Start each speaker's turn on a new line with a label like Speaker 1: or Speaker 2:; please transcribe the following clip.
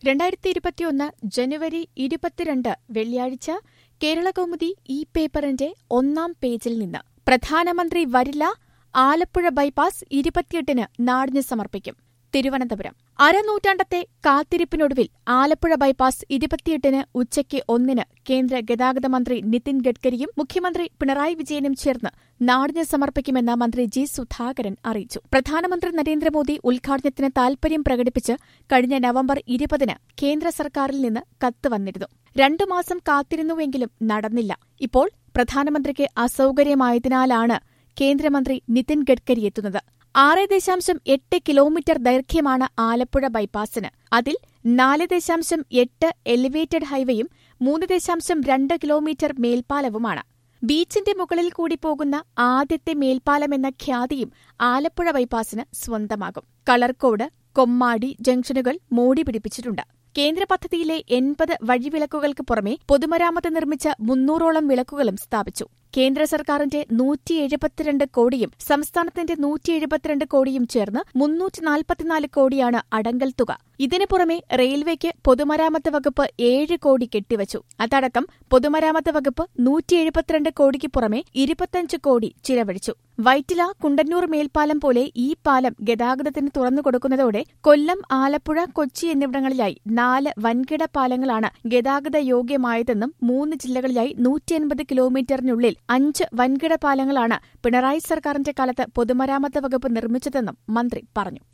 Speaker 1: രണ്ടായിരത്തി ഇരുപത്തിയൊന്ന് ജനുവരി ഇരുപത്തിരണ്ട് വെള്ളിയാഴ്ച കേരളകൗമുദി ഈ പേപ്പറിന്റെ ഒന്നാം പേജിൽ നിന്ന് പ്രധാനമന്ത്രി വരില്ല ആലപ്പുഴ ബൈപ്പാസ് ഇരുപത്തിയെട്ടിന് നാടിന് സമർപ്പിക്കും തിരുവനന്തപുരം അരനൂറ്റാണ്ടത്തെ കാത്തിരിപ്പിനൊടുവിൽ ആലപ്പുഴ ബൈപ്പാസ് ഇരുപത്തിയെട്ടിന് ഉച്ചയ്ക്ക് ഒന്നിന് കേന്ദ്ര ഗതാഗത മന്ത്രി നിതിൻ ഗഡ്കരിയും മുഖ്യമന്ത്രി പിണറായി വിജയനും ചേർന്ന് നാടിന് സമർപ്പിക്കുമെന്ന് മന്ത്രി ജി സുധാകരൻ അറിയിച്ചു പ്രധാനമന്ത്രി നരേന്ദ്രമോദി ഉദ്ഘാടനത്തിന് താൽപര്യം പ്രകടിപ്പിച്ച് കഴിഞ്ഞ നവംബർ ഇരുപതിന് കേന്ദ്ര സർക്കാരിൽ നിന്ന് കത്ത് വന്നിരുന്നു രണ്ടു മാസം കാത്തിരുന്നുവെങ്കിലും നടന്നില്ല ഇപ്പോൾ പ്രധാനമന്ത്രിക്ക് അസൌകര്യമായതിനാലാണ് കേന്ദ്രമന്ത്രി നിതിൻ ഗഡ്കരി എത്തുന്നത് ആറ് ദശാംശം എട്ട് കിലോമീറ്റർ ദൈർഘ്യമാണ് ആലപ്പുഴ ബൈപ്പാസിന് അതിൽ നാല് ദശാംശം എട്ട് എലിവേറ്റഡ് ഹൈവേയും മൂന്ന് ദശാംശം രണ്ട് കിലോമീറ്റർ മേൽപ്പാലവുമാണ് ബീച്ചിന്റെ മുകളിൽ കൂടി പോകുന്ന ആദ്യത്തെ മേൽപ്പാലമെന്ന ഖ്യാതിയും ആലപ്പുഴ ബൈപ്പാസിന് സ്വന്തമാകും കളർക്കോട് കൊമ്മാടി ജംഗ്ഷനുകൾ മോടി പിടിപ്പിച്ചിട്ടുണ്ട് കേന്ദ്ര പദ്ധതിയിലെ എൺപത് വഴിവിളക്കുകൾക്ക് പുറമെ പൊതുമരാമത്ത് നിർമ്മിച്ച മുന്നൂറോളം വിളക്കുകളും സ്ഥാപിച്ചു കേന്ദ്ര സർക്കാരിന്റെ നൂറ്റി എഴുപത്തിരണ്ട് കോടിയും സംസ്ഥാനത്തിന്റെ നൂറ്റി എഴുപത്തിരണ്ട് കോടിയും ചേർന്ന് മുന്നൂറ്റി നാൽപ്പത്തിനാല് കോടിയാണ് അടങ്കൽ തുക ഇതിനു പുറമെ റെയിൽവേക്ക് പൊതുമരാമത്ത് വകുപ്പ് ഏഴ് കോടി കെട്ടിവച്ചു അതടക്കം പൊതുമരാമത്ത് വകുപ്പ് നൂറ്റി എഴുപത്തിരണ്ട് കോടിക്ക് പുറമെ ഇരുപത്തിയഞ്ച് കോടി ചിലവഴിച്ചു വൈറ്റില കുണ്ടന്നൂർ മേൽപ്പാലം പോലെ ഈ പാലം ഗതാഗതത്തിന് തുറന്നുകൊടുക്കുന്നതോടെ കൊല്ലം ആലപ്പുഴ കൊച്ചി എന്നിവിടങ്ങളിലായി നാല് വൻകിട പാലങ്ങളാണ് ഗതാഗത യോഗ്യമായതെന്നും മൂന്ന് ജില്ലകളിലായി നൂറ്റിയൻപത് കിലോമീറ്ററിനുള്ളിൽ അഞ്ച് വൻകിട പാലങ്ങളാണ് പിണറായി സർക്കാരിന്റെ കാലത്ത് പൊതുമരാമത്ത് വകുപ്പ് നിർമ്മിച്ചതെന്നും മന്ത്രി പറഞ്ഞു